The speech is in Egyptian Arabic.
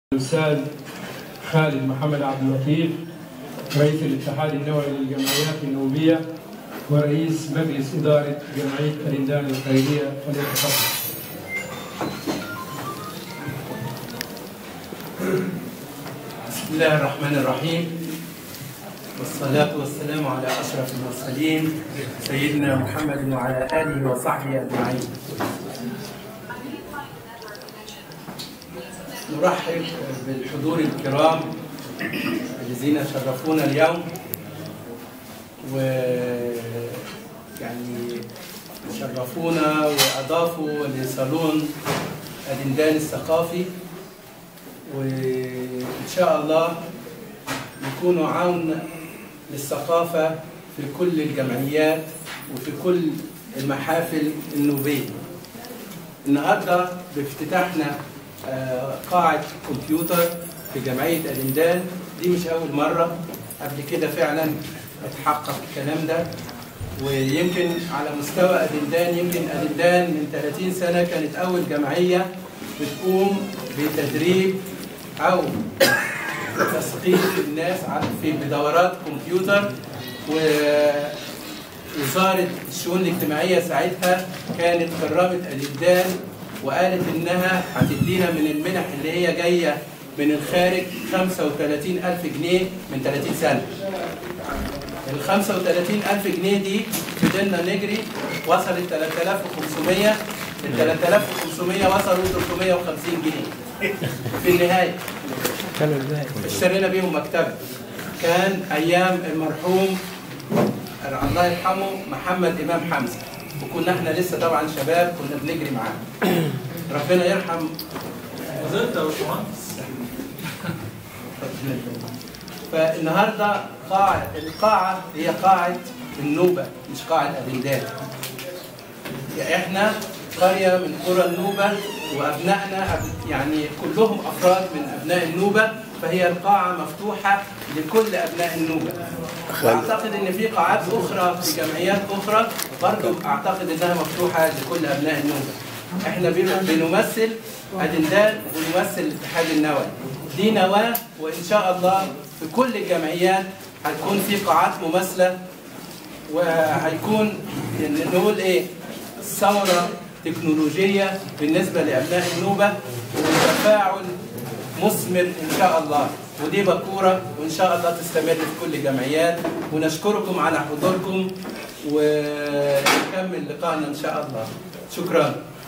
الأستاذ خالد محمد عبد اللطيف رئيس الاتحاد النوعي للجمعيات النوبية ورئيس مجلس إدارة جمعية الرندان الخيرية وليتفضل. بسم الله الرحمن الرحيم والصلاة والسلام على أشرف المرسلين سيدنا محمد وعلى آله وصحبه أجمعين نرحب بالحضور الكرام الذين شرفونا اليوم و يعني شرفونا وأضافوا لصالون الدندان الثقافي وإن شاء الله يكونوا عون للثقافة في كل الجمعيات وفي كل المحافل النوبية النهاردة بافتتاحنا آه، قاعة كمبيوتر في جمعية أدندان دي مش أول مرة قبل كده فعلا اتحقق الكلام ده ويمكن على مستوى أدندان يمكن أدندان من 30 سنة كانت أول جمعية بتقوم بتدريب أو تثقيف الناس على- في بدورات كمبيوتر ووزارة الشؤون الاجتماعية ساعتها كانت كرمت الإبدان وقالت إنها هتدينا من المنح اللي هي جاية من الخارج 35 ألف جنيه من 30 سنة ال 35 ألف جنيه دي فضلنا نجري وصلت 3500 ال 3500 وصلوا 350 جنيه في النهاية اشترينا بيهم مكتبة كان أيام المرحوم الله يرحمه محمد إمام حمزة وكنا احنا لسه طبعا شباب كنا بنجري معاه ربنا يرحم وزرت يا باشمهندس فالنهارده قاعة القاعة هي قاعة النوبة مش قاعة أدندان يعني احنا قرية من قرى النوبة وأبنائنا أب- يعني كلهم أفراد من أبناء النوبة فهي القاعة مفتوحة لكل أبناء النوبة وأعتقد إن في قاعات أخرى في جمعيات أخرى برضو أعتقد إنها مفتوحة لكل أبناء النوبة احنا بن- بنمثل أدندان وبنمثل الاتحاد النووي دي نواة وإن شاء الله في كل الجمعيات هتكون في قاعات مماثلة وهيكون نقول ايه ثوره تكنولوجيه بالنسبه لابناء النوبه وتفاعل مثمر ان شاء الله ودي بكوره وان شاء الله تستمر في كل الجمعيات ونشكركم على حضوركم ونكمل لقائنا ان شاء الله شكرا